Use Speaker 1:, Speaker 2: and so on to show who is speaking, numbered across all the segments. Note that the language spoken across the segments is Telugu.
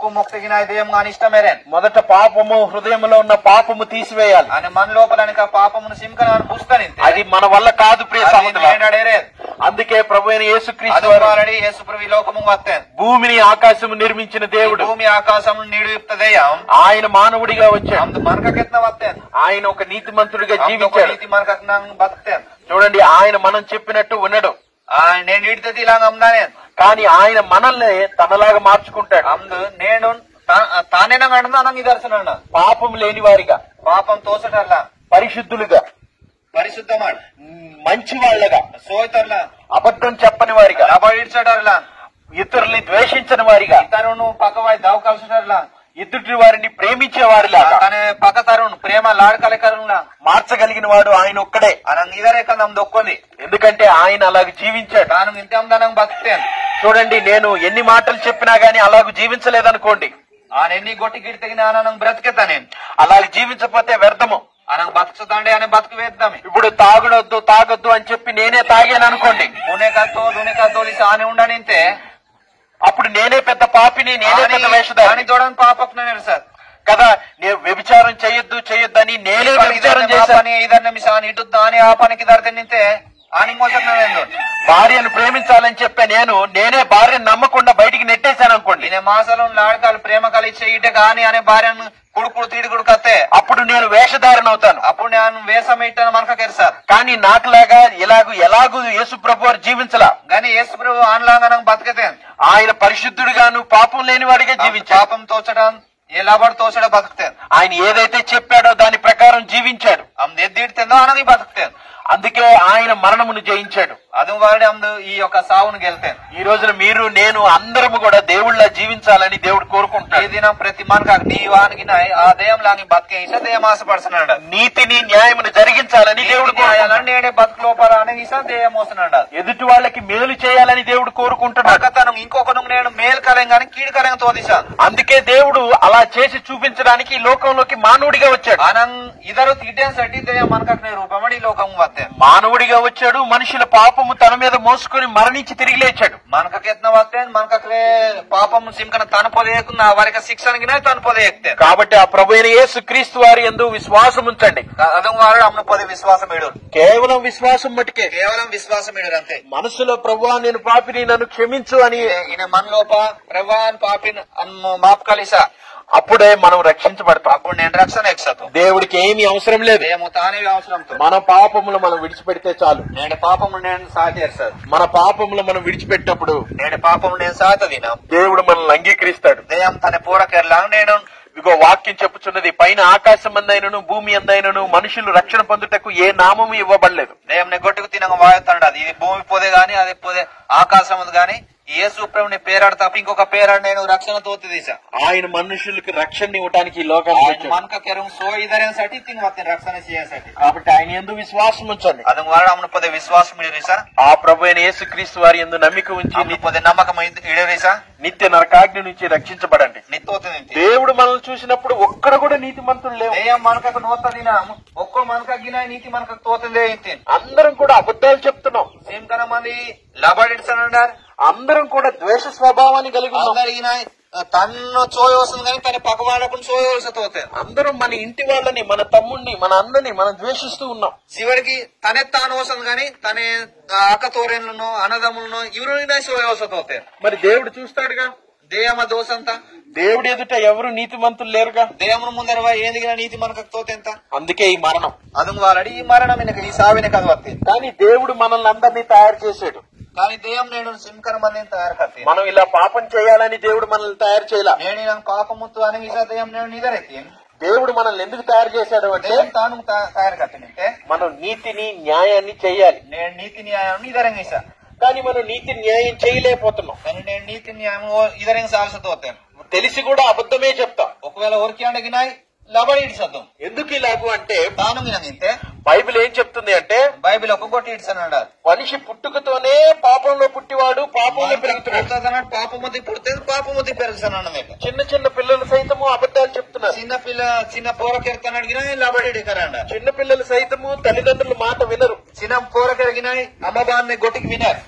Speaker 1: ලොකු මොක්තගෙන දයම් අනිෂ්ටමෙරෙන්
Speaker 2: మొదట పాపము హృదయంలో ఉన్న పాపము తీసివేయాలి
Speaker 1: අන මන් ලෝපලනික පාපමුණ සිම්කනවන් පුස්තනින්ත
Speaker 2: అది మన వల్ల కాదు ప్రియ సహోదరులారా.
Speaker 1: නඩේරේ
Speaker 2: అందుకే ప్రభు అయిన యేసుక్రీస్తు వారు
Speaker 1: අදවාරඩි ඒසුප්‍රවි ලෝකමුන් වත්තෙන්
Speaker 2: భూమిని ఆకాశము నిర్మించిన దేవుడు
Speaker 1: භූමි ආකාශමුන් නිඩුයුක්ත දෙයම්
Speaker 2: ఆయన మానవుడిగా వచ్చాడు
Speaker 1: අම්ද මර්කකෙත්න වත්තෙන්
Speaker 2: ఆయన ఒక నీతిమంతుడిగా
Speaker 1: අම්දොක
Speaker 2: జీవించాడు
Speaker 1: නීති මර්කක් නං බත්තෙන්
Speaker 2: చూడండి ఆయన మనం చెప్పినట్టు వినడు
Speaker 1: නේ නිඩිත තිලාං අම්දානෙන්
Speaker 2: కానీ ఆయన మనల్ని తనలాగా మార్చుకుంటాడు
Speaker 1: අම්ද නේනුන් තානෙන ගන්න අනං ඉදර්ශනන්න
Speaker 2: పాపం లేని వారిగా
Speaker 1: පාපම් තෝසටල්ලා
Speaker 2: పరిశుద్ధులుగా
Speaker 1: పరిశుద్ధమాడు
Speaker 2: మంచి వాళ్ళగా
Speaker 1: సోయతర్లా
Speaker 2: అబద్ధం చెప్పని వారిగా
Speaker 1: లబడిడ్చటర్లా
Speaker 2: ఇతరుల్ని ద్వేషించని వారిగా
Speaker 1: ఇతరును పక్కవాయి దావు కలిసిటర్లా
Speaker 2: ఎదుటి వారిని ప్రేమించే వారిలాగా
Speaker 1: తన పక్క తరుణ్ ప్రేమ లాడకలే కరుణా
Speaker 2: మార్చగలిగిన వాడు ఆయన ఒక్కడే
Speaker 1: అనం ఇదరే కందం దొక్కొంది
Speaker 2: ఎందుకంటే ఆయన అలాగ జీవించాడు
Speaker 1: తాను ఇంతం దనం బతికేను
Speaker 2: చూడండి నేను ఎన్ని మాటలు చెప్పినా గానీ అలాగ జీవించలేదనుకోండి
Speaker 1: ఆయన ఎన్ని గొట్టి గిడితగిన అనం బ్రతికేతా నేను
Speaker 2: అలాగ జీవించకపోతే వ్యర్థము
Speaker 1: అనం బతుకుతాండే అని బతుకు వేద్దాం
Speaker 2: ఇప్పుడు తాగుడొద్దు తాగొద్దు అని చెప్పి నేనే తాగాను అనుకోండి
Speaker 1: పుణే కత్తో దుని కత్తోలి సాని ఉండనింతే
Speaker 2: అప్పుడు నేనే పెద్ద పాపిని నేనే పెద్ద
Speaker 1: అని
Speaker 2: వేషధారిని
Speaker 1: చూడని పాపకు నేను సార్
Speaker 2: కదా నేను వ్యభిచారం చేయొద్దు చేయొద్దని నేనే వ్యభిచారం చేశాను
Speaker 1: పని ఇదన్న మిసాని ఇటు దాని ఆ పనికి దరితే నింతే అని మోసకు నేను
Speaker 2: భార్యను ప్రేమించాలని చెప్పే నేను నేనే భార్యను నమ్మకుండా బయటికి నెట్టేశాను అనుకోండి
Speaker 1: ఈయన మాసలు లాడకాలు ప్రేమ కలిసి ఇట కాని అనే భార్యను కుడుకుడు తీడుకుడు కత్తే
Speaker 2: అప్పుడు నేను వేషధారణ అవుతాను
Speaker 1: అప్పుడు నేను వేసం ఇట్టాను మనకు కెరసారు
Speaker 2: కానీ నాకులాగా ఎలాగూ ఎలాగూ యేసు ప్రభు వారు జీవించలా
Speaker 1: గాని యేసు ప్రభు ఆన్లాగా బతికితే
Speaker 2: ఆయన పరిశుద్ధుడిగాను పాపం లేని వాడిగా జీవించాడు
Speaker 1: పాపం తోచడం ఎలాబడి తోచడం బతుకుతే
Speaker 2: ఆయన ఏదైతే చెప్పాడో దాని ప్రకారం జీవించాడు
Speaker 1: అమ్మ ఎద్దిడితేందో అనని బతుకుతే
Speaker 2: అందుకే ఆయన మరణమును జయించాడు
Speaker 1: అది వాడి అమ్మ ఈ యొక్క సావును గెలితే
Speaker 2: ఈ రోజున మీరు నేను అందరము కూడా దేవుళ్ళ జీవించాలని దేవుడు
Speaker 1: ఈ
Speaker 2: కోరుకుంటాడు
Speaker 1: దినం ప్రతి మనకు నీ వానికి నాయ్ ఆ దయం లాగి బతికే ఇస దయం ఆశపడుతున్నాడు
Speaker 2: నీతిని న్యాయమును జరిగించాలని దేవుడు కోరుకుంటాడు
Speaker 1: నేనే బతుకు లోపల అని ఇస దయం వస్తున్నాడు
Speaker 2: ఎదుటి వాళ్ళకి మేలు చేయాలని దేవుడు కోరుకుంటున్నాడు
Speaker 1: పక్కతనం ఇంకొకను నేను మేలు కలం గాని కీడు కలం తోదిశాను
Speaker 2: అందుకే దేవుడు అలా చేసి చూపించడానికి ఈ లోకంలోకి మానవుడిగా వచ్చాడు
Speaker 1: అనం ఇద్దరు తీటేన్ సట్టి దయం మనకనే రూపమడి లోకం వస్తే
Speaker 2: మానవుడిగా వచ్చాడు మనుషుల పాపము తన మీద మోసుకొని మరణించి తిరిగి లేచాడు
Speaker 1: మనకెత్న వస్తే మనకట్లే పాపం సింకన తనపొదేయకున్న వారికి శిక్షణకినే తనపొదేయక్తే
Speaker 2: కాబట్టి ఆ ప్రభు అయిన యేసు క్రీస్తు వారి ఎందు విశ్వాసం ఉంచండి
Speaker 1: అదం వాడు అమ్మ పొది విశ్వాసం ఇడు
Speaker 2: కేవలం విశ్వాసం మటుకే
Speaker 1: కేవలం విశ్వాసం ఇడు అంతే
Speaker 2: మనసులో ప్రభువా నేను పాపిని నన్ను క్షమించు అని
Speaker 1: ఈయన మన లోప ప్రవాన్ పాపిన్ అన్మ మాప్ కలిసా
Speaker 2: అప్పుడే మనం రక్షించబడతాం
Speaker 1: అప్పుడు నేను రక్షణ ఎక్సతు
Speaker 2: దేవుడికి ఏమీ అవసరం లేదు
Speaker 1: ఏమో తానే అవసరంతో
Speaker 2: మన పాపములు మనం విడిచిపెడితే చాలు
Speaker 1: నేను పాపము నేను సాటేస్తాను
Speaker 2: మన పాపములు మనం విడిచిపెట్టినప్పుడు
Speaker 1: నేను పాపము నేను సాతదిన
Speaker 2: దేవుడు మనల్ని అంగీకరిస్తాడు
Speaker 1: దయం తన పూరకెర్లా నేను
Speaker 2: ఇగో వాక్యం చెప్పుచున్నది పైన ఆకాశం అందైనను భూమి అందైనను మనుషులు రక్షణ పొందుటకు ఏ నామము ఇవ్వబడలేదు
Speaker 1: దయం గొట్టుకు తినక వాయుతాడు ఇది భూమి పోదే గాని అది పోదే ఆకాశం ఉంది గాని ఏ సూప్రభుని పేరాడు తప్ప ఇంకొక పేరాడు నేను రక్షణ తోతి తీసా
Speaker 2: ఆయన మనుషులకి రక్షణ ఇవ్వడానికి ఈ లోకానికి వచ్చాడు
Speaker 1: మనక కెరం సో ఇదరేसाठी తింగ్ వత్తే రక్షణ చేయसाठी
Speaker 2: కాబట్టి ఆయన ఎందు విశ్వాసం ఉంచండి
Speaker 1: ಅದು ವಾರ ಅಮ್ಮನ ಪದ ವಿಶ್ವಾಸ ಮಿಡಿರಿ ಸರ್
Speaker 2: ఆ ప్రభు అయిన యేసు క్రీస్తు వారి ఎందు నమ్మిక ఉంచి
Speaker 1: ಅಮ್ಮನ ಪದ ನಮ್ಮಕ ಇಡಿರಿ ಸರ್
Speaker 2: నిత్య నరకాగ్ని నుంచి రక్షించబడండి
Speaker 1: ನಿತ್ತೋತ ನಿಂತಿ
Speaker 2: దేవుడు మనల్ని చూసినప్పుడు ఒక్కడ కూడా నీతిమంతులు లేవు
Speaker 1: ದೇಯ ಮನಕಕ್ಕೆ ನೋತ ದಿನ ಒಕ್ಕೋ ಮನಕಗಿನ ನೀತಿ ಮನಕ ತೋತಂದೇ ಇಂತೀನಿ
Speaker 2: అందరం కూడా అబద్ధాలు చెప్తున్నాం
Speaker 1: సేమ్ కన మంది లబడిడ్సనండారు
Speaker 2: అందరం కూడా ద్వేష స్వభావాన్ని కలిగి ఉన్నాం
Speaker 1: అందరిగిన తన్ను చోయ వస్తుంది కానీ తన పక్కవాడకుండా చోయ వలస తోతారు
Speaker 2: అందరం మన ఇంటి వాళ్ళని మన తమ్ముడిని మన అన్నని మనం ద్వేషిస్తూ ఉన్నాం
Speaker 1: చివరికి తనే తాను వస్తుంది కానీ తనే అక్క తోరేళ్ళను అన్నదమ్ములను ఇవరు చోయ వలస తోతారు
Speaker 2: మరి దేవుడు చూస్తాడుగా
Speaker 1: దేయమ దోసంతా
Speaker 2: దేవుడి ఎదుట ఎవరు నీతిమంతులు లేరుగా
Speaker 1: దేయమును ముందరవా ఏందిగిన నీతి మనకు తోతెంత
Speaker 2: అందుకే ఈ మరణం
Speaker 1: ಅದು వారడి ఈ మరణం వెనక ఈ సావిన కథ వత్తి
Speaker 2: కానీ దేవుడు మనల్ని అందరినీ తయారు చేశాడు
Speaker 1: కానీ దేయం నేను సింకర మందిని తయారు కత్తి
Speaker 2: మనం ఇలా పాపం చేయాలని దేవుడు మనల్ని తయారు చేయలా
Speaker 1: నేను నాకు పాపముత్తు అని ఈసా దేయం నేను నిదరైతే
Speaker 2: దేవుడు మనల్ని ఎందుకు తయారు చేశాడు అంటే
Speaker 1: దేయం తాను తా- తయారు కత్తినింటే
Speaker 2: మనం నీతిని న్యాయాన్ని చేయాలి
Speaker 1: నేను నీతి న్యాయం నిదరంగా ఈసా
Speaker 2: కానీ మనం నీతి న్యాయం చేయలేకపోతున్నాం
Speaker 1: కానీ నేను నీతి న్యాయం ఇదరంగా సాల్సతో వస్తాను
Speaker 2: తెలిసి కూడా అబద్ధమే చెప్తాం
Speaker 1: ఒకవేళ ఒరికి అండగినాయి లబడి ఇడిసద్దాం
Speaker 2: ఎందుకు ఇలాగు అంటే
Speaker 1: తాను వినంగితే
Speaker 2: బైబిల్ ఏం చెప్తుంది అంటే
Speaker 1: బైబిల్ ఒక్కొక్కటి ఇడిసన్నాడు
Speaker 2: మనిషి పుట్టుకతోనే పాపంలో పుట్టివాడు పాపంలో పెరుగుతున్నాడు
Speaker 1: పాపముద్ది పుడితే పాపముద్ది పెరుగుతానన్నది
Speaker 2: చిన్న చిన్న పిల్లలు సైతము అబద్ధాలు చెప్తున్నారు
Speaker 1: చిన్న పిల్ల చిన్న పోరకెరుతాను అడిగినా లబడి ఇడికరండ
Speaker 2: చిన్న పిల్లలు సైతము తల్లిదండ్రుల మాట వినరు
Speaker 1: చిన్న పోరకెరిగినాయి అమ్మ బాన్ని గొట్టికి వినారు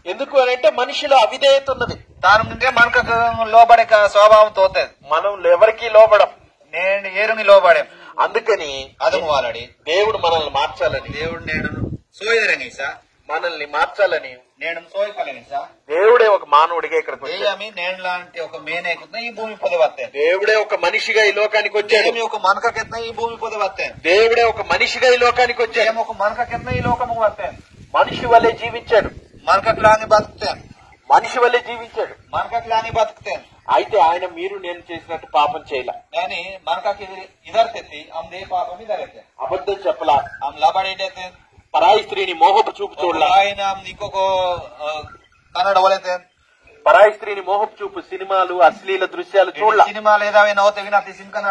Speaker 2: ఎందుకు అని అంటే మనిషిలో అవిధేయత ఉన్నది
Speaker 1: దాని ముందే మనకు లోబడే క- స్వభావం తోతది
Speaker 2: మనం ఎవరికి లోబడం
Speaker 1: నేను ఏరుని లోబడే
Speaker 2: అందుకని
Speaker 1: అదుము వాలడి
Speaker 2: దేవుడు మనల్ని మార్చాలని
Speaker 1: దేవుడు నేను సోయదరంగి సా
Speaker 2: మనల్ని మార్చాలని
Speaker 1: నేను సోయ కలిగి సా
Speaker 2: దేవుడే ఒక మానవుడిగా ఇక్కడికి వచ్చాడు
Speaker 1: దెయ్యమి నేను లాంటి ఒక మేనేకుతున్నా ఈ భూమి పొద వస్తాను
Speaker 2: దేవుడే ఒక మనిషిగా ఈ లోకానికి వచ్చాడు
Speaker 1: దెయ్యమి ఒక మనకెత్తున్నా ఈ భూమి పొద వస్తాను
Speaker 2: దేవుడే ఒక మనిషిగా ఈ లోకానికి వచ్చాడు
Speaker 1: దెయ్యం ఒక మనకెత్తున్నా ఈ లోకము వస్తాను
Speaker 2: మనిషి వల్లే జీవించాడు
Speaker 1: మనకకు లాని బతుకుతాను
Speaker 2: మనిషి వల్లే జీవించాడు
Speaker 1: మనకకు లాని బతుకుతాను
Speaker 2: అయితే ఆయన మీరు నేను చేసినట్టు పాపం చేయలే
Speaker 1: కానీ మనకకి ఇదర్ తెత్తి అమ్దే పాపం ఇదరైతే
Speaker 2: అబద్ధం చెప్పలా
Speaker 1: ఆమె లబడేటైతే
Speaker 2: పరాయి స్త్రీని మోహపు చూపు చూడలా
Speaker 1: ఆయన ఇంకొక కన్నడ వలైతే
Speaker 2: పరాయి స్త్రీని మోహపు చూపు సినిమాలు అశ్లీల దృశ్యాలు చూడలా
Speaker 1: సినిమాలు ఏదావి నవ్వుతే వినా సినికన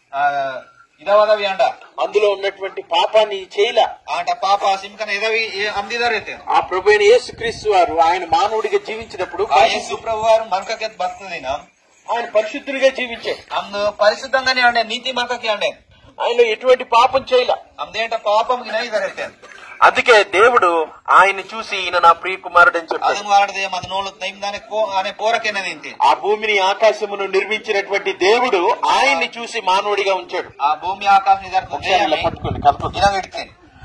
Speaker 1: ఇదవదవి అండ
Speaker 2: అందులో ఉన్నటువంటి పాపాన్ని చేయలా
Speaker 1: ఆట పాప సిమ్కన ఎదవి అమ్దిదారైతే
Speaker 2: ఆ ప్రభు అయిన యేసుక్రీస్తు వారు ఆయన మానవుడిగా జీవించినప్పుడు
Speaker 1: ఆ యేసు ప్రభు వారు మనకకి బతుకుతుంది
Speaker 2: ఆయన పరిశుద్ధుడిగా జీవించాడు
Speaker 1: అమ్ను పరిశుద్ధంగానే అండే నీతి మనకకి అండే
Speaker 2: ఆయన ఎటువంటి పాపం చేయలా
Speaker 1: అమ్దేంట పాపం గిన ఇదరైతే
Speaker 2: అందుకే దేవుడు ఆయన్ని చూసి ఈయన నా ప్రియ కుమారుడు అని చెప్పాడు
Speaker 1: అది వాడదే మత నోళ్ళు తైం దాని అనే పోరకెనది ఇంటి
Speaker 2: ఆ భూమిని ఆకాశమును నిర్మించినటువంటి దేవుడు ఆయన్ని చూసి మానవుడిగా ఉంచాడు
Speaker 1: ఆ భూమి ఆకాశం
Speaker 2: ఒకసారి ఇలా
Speaker 1: ఇదర్థం
Speaker 2: పట్టుకోండి కలపొద్దు.
Speaker 1: గిన విడితే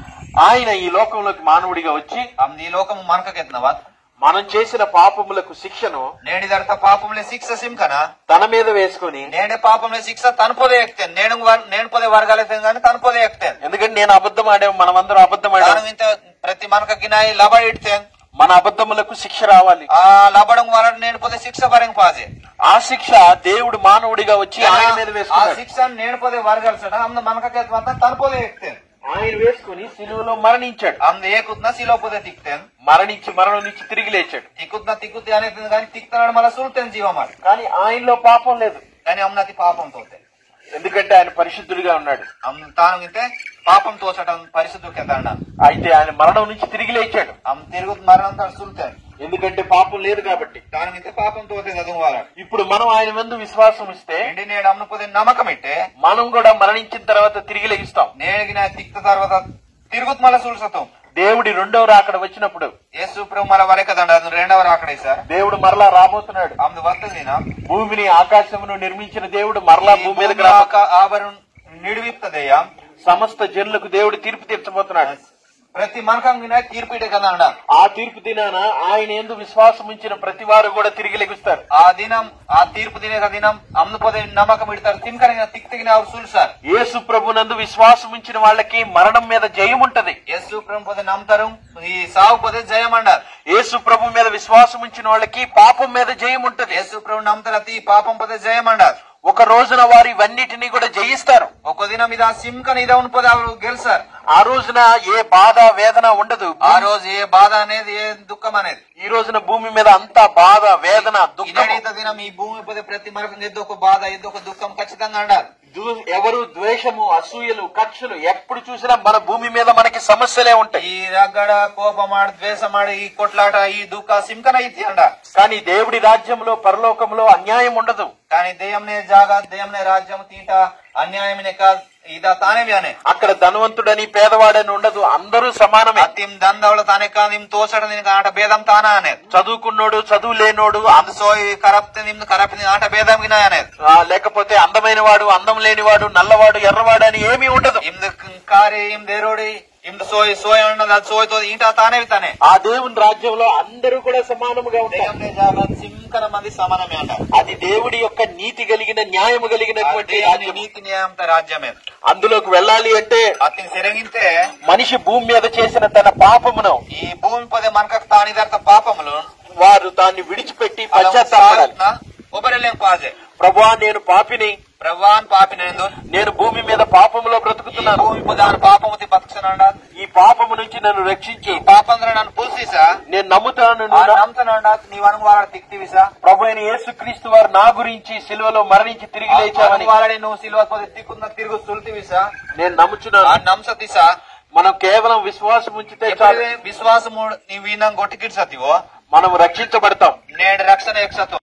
Speaker 2: ఆయన ఈ లోకంలోకి మానవుడిగా వచ్చి
Speaker 1: అమ్ది ఈ లోకం మనకకెత్నవా
Speaker 2: మనం చేసిన పాపములకు శిక్షను
Speaker 1: నేడిదర్త పాపంలే శిక్ష సిమ్కనా
Speaker 2: తన మీద వేసుకుని
Speaker 1: నేనే పాపంలో శిక్ష తనపోదే ఎక్తాను నేను వర్- నేను పోదే వరగాలైతే గానీ తనపోదే ఎక్తాను
Speaker 2: ఎందుకంటే నేను అబద్ధం ఆడాము మనమందరం అబద్ధం ఆడాము
Speaker 1: దాని ఇంత ప్రతి మనకి నాయి లబడి ఇడితేన్
Speaker 2: మన అబద్ధములకు శిక్ష రావాలి
Speaker 1: ఆ లబడం వల్ల నేను పోతే శిక్ష పరంగా పాజే
Speaker 2: ఆ శిక్ష దేవుడు మానవుడిగా వచ్చి ఆయన మీద
Speaker 1: ఆ
Speaker 2: వేసుకున్నాడు
Speaker 1: శిక్ష నేను పోతే వరగలసడ అమ్మ మనకైతే మాత్రం తనపోదే ఎక్తాను
Speaker 2: ఆయన వేసుకుని సిలువలో మరణించాడు
Speaker 1: అమ్మ ఏకుతున్నా శిలో పోతే తిక్తాను
Speaker 2: మరణించి మరణం నుంచి తిరిగి లేచాడు
Speaker 1: తిక్కుతున్నా తిక్కుతే అనేది కానీ తిక్కుతున్నాడు మళ్ళీ సుల్తాను జీవమాట
Speaker 2: కానీ ఆయనలో పాపం లేదు
Speaker 1: కానీ అమ్మనతి పాపం తోతే
Speaker 2: ఎందుకంటే ఆయన పరిశుద్ధుడిగా ఉన్నాడు
Speaker 1: అమ్మ తాను ఇంతే పాపం తోచడం పరిశుద్ధి కింద అన్నాను
Speaker 2: అయితే ఆయన మరణం నుంచి తిరిగి లేచాడు
Speaker 1: అమ్మ తిరుగుతు మరణం తాను సుల్తాను
Speaker 2: ఎందుకంటే పాపం లేదు కాబట్టి
Speaker 1: తాను ఇంతే పాపం తోతే చదువు
Speaker 2: ఇప్పుడు మనం ఆయన ముందు విశ్వాసం ఇస్తే
Speaker 1: ఎండి నేడు అమ్మ పోతే నమ్మకం ఇట్టే
Speaker 2: మనం కూడా మరణించిన తర్వాత తిరిగి లెగిస్తాం
Speaker 1: నేడికి నా తిక్త తర్వాత తిరుగుతు మళ్ళీ చూసతాం
Speaker 2: దేవుడి రెండవ రాకడ వచ్చినప్పుడు
Speaker 1: యేసు ప్రభు మళ్ళీ వరే కదండి అది రెండవ రాకడే సార్
Speaker 2: దేవుడు మరలా రాబోతున్నాడు
Speaker 1: అమ్మ వస్తుంది నా
Speaker 2: భూమిని ఆకాశమును నిర్మించిన దేవుడు మరలా భూమి మీదకి రా
Speaker 1: ఆభరణ నిడివిప్తదయ్యా
Speaker 2: సమస్త జనులకు దేవుడు తీర్పు తీర్చబోతున్నాడు
Speaker 1: ప్రతి మనకంగా తీర్పిటే కదా అండ
Speaker 2: ఆ తీర్పు దినాన ఆయన ఎందు విశ్వాసం ఉంచిన ప్రతి వారు కూడా తిరిగి లెగుస్తారు
Speaker 1: ఆ దినం ఆ తీర్పు తినే దినం అమ్మ పోతే నమ్మకం ఇడతారు తినకరిగిన తిక్ తిగిన ಅವ್ರು ಸುಳ್ಳು సార్
Speaker 2: యేసు ప్రభునందు విశ్వాసం ఉంచిన వాళ్ళకి మరణం మీద జయం ఉంటది
Speaker 1: యేసు ప్రభు పోతే నమ్ముతారు ఈ సాగు పోతే జయం అండారు
Speaker 2: యేసు ప్రభు మీద విశ్వాసం ఉంచిన వాళ్ళకి పాపం మీద జయం ఉంటది
Speaker 1: యేసు ప్రభు నమ్ముతారు అతి పాపం పోతే జయం అండారు
Speaker 2: ఒక రోజున వారు ఇవన్నిటినీ కూడా జయిస్తారు
Speaker 1: ఒక దినం ఇది ఆ సిమ్కన్ ఇదే ఉండిపోతే ಅವರು గెలుస్తారు
Speaker 2: ఆ రోజున ఏ బాధ వేదన ఉండదు
Speaker 1: ఆ రోజు ఏ బాధ అనేది ఏ దుఃఖం అనేది
Speaker 2: ఈ రోజున భూమి మీద అంతా బాధ వేదన దుఃఖం
Speaker 1: ఇదైతే దినం ఈ భూమి పోతే ప్రతి మరకం ఏదో ఒక బాధ ఏదో ఒక దుఃఖం ఖచ్చితంగా అండారు
Speaker 2: ఎవరు ద్వేషము అసూయలు కక్షలు ఎప్పుడు చూసినా మన భూమి మీద మనకి సమస్యలే ఉంటాయి
Speaker 1: ఈ రగ్గడ కోపమాడు ద్వేషమాడు ఈ కొట్లాట ఈ దుఃఖ సిమ్కన ఇతి అండ
Speaker 2: కానీ దేవుడి రాజ్యంలో పరలోకంలో అన్యాయం ఉండదు
Speaker 1: కానీ దెయ్యంనే జాగా దెయ్యంనే రాజ్యం తీట అన్యాయమనే కాదు ఇదా తానే వ్యానే
Speaker 2: అక్కడ ధనవంతుడని పేదవాడని ఉండదు అందరూ సమానమే
Speaker 1: అతిం దందవಳ ತಾನೇ ಕಾದು ನಿಮ್ ತೋಸಡ ನಿನ್ಗೆ ಆಟ ಭೇದಂ ತಾನ అనేది
Speaker 2: చదువుకున్నోడు చదువు లేనోడు
Speaker 1: అందు సోయి కరప్తే నిమ్ను కరప్తి ఆట భేదం గిన అనేది
Speaker 2: ఆ, లేకపోతే అందమైన వాడు అందం లేనివాడు నల్లవాడు ఎర్రవాడు అని ఏమీ ఉండదు
Speaker 1: ఇమ్దు కారి ఇమ్ దేరోడి ఇమ్దు సోయి సోయి ఉన్నది అది సోయి తో ఈట తానే తానే
Speaker 2: ఆ దేవుని రాజ్యంలో అందరూ కూడా సమానముగా ఉంటారు
Speaker 1: దెయ్యంనే జాగా సింకన మంది సమానమే అంట
Speaker 2: అది దేవుడి యొక్క నీతి కలిగిన న్యాయము కలిగినటువంటి
Speaker 1: దేవుని
Speaker 2: రాజ్యం.
Speaker 1: నీతి న్యాయంత రాజ్యమే
Speaker 2: అందులోకి వెళ్ళాలి అంటే
Speaker 1: అతిని సెరగింతే
Speaker 2: మనిషి భూమి మీద చేసిన తన పాపమును
Speaker 1: ఈ భూమి పదే మనకు తానిదర్త పాపములు
Speaker 2: వారు దాన్ని విడిచిపెట్టి పశ్చాత్తాపడాలి
Speaker 1: ಒಬ್ಬರಲ್ಲೇನು ಪಾಜೆ
Speaker 2: ప్రభువా నేను పాపిని
Speaker 1: ಪ್ರವಾನ್ ಪಾಪಿನೆಂದು
Speaker 2: నేను భూమి మీద పాపములో
Speaker 1: ఈ
Speaker 2: బ్రతుకుతున్నాను
Speaker 1: భూమి ప్రధాన పాపముతి బతుకుతున్నాడ
Speaker 2: ఈ పాపము నుంచి నన్ను రక్షించి
Speaker 1: ఈ పాపంద్ర నన్ను పూసిసా
Speaker 2: నేను నమ్ముతాను
Speaker 1: ఆ
Speaker 2: నువ్వు నా-
Speaker 1: నమ్ముతున్నాడ నీవు అనువాడ తిక్తివిసా
Speaker 2: ప్రభు అయిన యేసుక్రీస్తు వారు నా గురించి సిలువలో మరణించి తిరిగి లేచామని
Speaker 1: అనువాడని నువ్వు సిల్వ పోతే తిక్కున్న తిరుగు సుల్తివిసా
Speaker 2: నేను
Speaker 1: ఆ
Speaker 2: నమ్ముచున్నాను
Speaker 1: నమ్సతిసా
Speaker 2: మనం కేవలం విశ్వాసం ఉంచితే చాలు
Speaker 1: ఎప్పుడైతే విశ్వాసము నీవు ఈయన గొట్టికిడ్సతివో
Speaker 2: మనం రక్షించబడతాం
Speaker 1: నేడు రక్షణ ఎక్సతో